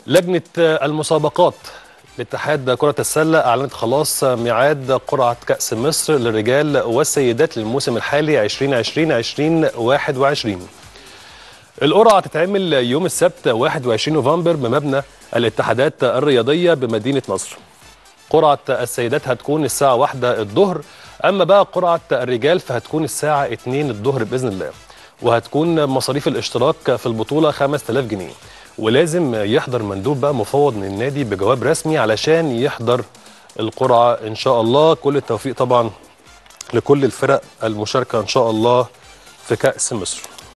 لجنة المسابقات لاتحاد كرة السلة أعلنت خلاص ميعاد قرعة كأس مصر للرجال والسيدات للموسم الحالي 2020-2021 القرعة تتعمل يوم السبت 21 نوفمبر بمبنى الاتحادات الرياضية بمدينة نصر قرعة السيدات هتكون الساعة واحدة الظهر أما بقى قرعة الرجال فهتكون الساعة 2 الظهر بإذن الله وهتكون مصاريف الاشتراك في البطولة 5000 جنيه ولازم يحضر مندوب بقى مفوض من النادي بجواب رسمي علشان يحضر القرعة إن شاء الله كل التوفيق طبعا لكل الفرق المشاركة إن شاء الله في كأس مصر